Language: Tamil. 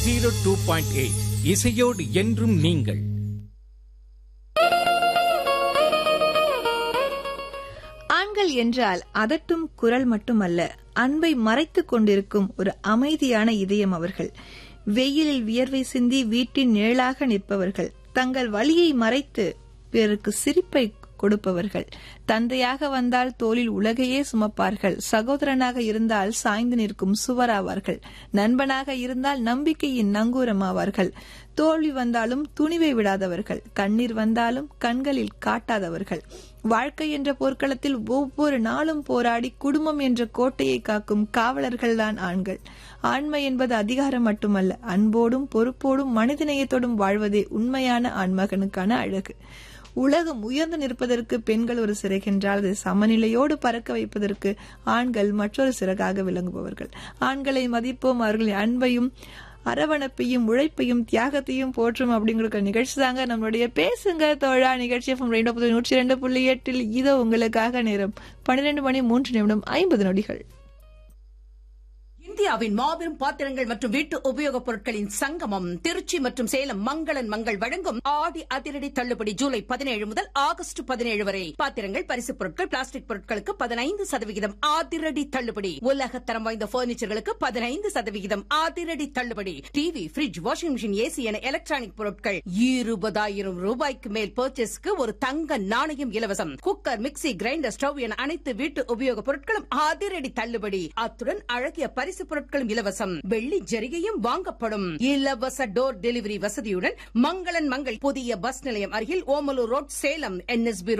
ஜீரோ டூ பாயிண்ட் எயிட் இசையோடு என்றும் நீங்கள் ஆண்கள் என்றால் அதட்டும் குரல் மட்டுமல்ல அன்பை மறைத்துக் கொண்டிருக்கும் ஒரு அமைதியான இதயம் அவர்கள் வெயிலில் வியர்வை சிந்தி வீட்டின் நிழலாக நிற்பவர்கள் தங்கள் வலியை மறைத்து பிறருக்கு சிரிப்பை கொடுப்பவர்கள் தந்தையாக வந்தால் தோளில் உலகையே சுமப்பார்கள் சகோதரனாக இருந்தால் சாய்ந்து நிற்கும் சுவராவார்கள் நண்பனாக இருந்தால் நம்பிக்கையின் நங்கூரமாவார்கள் தோல்வி வந்தாலும் துணிவை விடாதவர்கள் கண்ணீர் வந்தாலும் கண்களில் காட்டாதவர்கள் வாழ்க்கை என்ற போர்க்களத்தில் ஒவ்வொரு நாளும் போராடி குடும்பம் என்ற கோட்டையை காக்கும் காவலர்கள்தான் ஆண்கள் ஆண்மை என்பது அதிகாரம் மட்டுமல்ல அன்போடும் பொறுப்போடும் மனிதநேயத்தோடும் வாழ்வதே உண்மையான ஆண்மகனுக்கான அழகு உலகம் உயர்ந்து நிற்பதற்கு பெண்கள் ஒரு சிறகென்றால் அது சமநிலையோடு பறக்க வைப்பதற்கு ஆண்கள் மற்றொரு சிறகாக விளங்குபவர்கள் ஆண்களை மதிப்போம் அவர்களின் அன்பையும் அரவணைப்பையும் உழைப்பையும் தியாகத்தையும் போற்றும் அப்படிங்கிற நிகழ்ச்சி தாங்க நம்மளுடைய பேசுங்க தோழா நிகழ்ச்சி ரெண்டு நூற்றி ரெண்டு புள்ளி எட்டில் இதோ உங்களுக்காக நேரம் பன்னிரண்டு மணி மூன்று நிமிடம் ஐம்பது நொடிகள் இந்தியாவின் மாபெரும் பாத்திரங்கள் மற்றும் வீட்டு உபயோகப் பொருட்களின் சங்கமம் திருச்சி மற்றும் சேலம் மங்களன் மங்கள் வழங்கும் ஆடி அதிரடி தள்ளுபடி ஜூலை பதினேழு முதல் ஆகஸ்ட் பதினேழு வரை பாத்திரங்கள் பரிசுப் பொருட்கள் பிளாஸ்டிக் பொருட்களுக்கு பதினைந்து சதவிகிதம் அதிரடி தள்ளுபடி உலக தரம் வாய்ந்த பர்னிச்சர்களுக்கு பதினைந்து சதவிகிதம் அதிரடி தள்ளுபடி TV fridge washing machine AC என எலக்ட்ரானிக் பொருட்கள் இருபதாயிரம் ரூபாய்க்கு மேல் பர்ச்சேஸ்க்கு ஒரு தங்க நாணயம் இலவசம் குக்கர் மிக்சி கிரைண்டர் ஸ்டவ் என அனைத்து வீட்டு உபயோகப் பொருட்களும் அதிரடி தள்ளுபடி அத்துடன் அழகிய பரிசு பொருட்களும் இலவசம் வெள்ளி ஜரிகையும் வாங்கப்படும் இலவச டோர் டெலிவரி வசதியுடன் மங்களன் மங்கள் புதிய பஸ் நிலையம் அருகில் ஓமலூர் ரோட் சேலம் என்எஸ்பி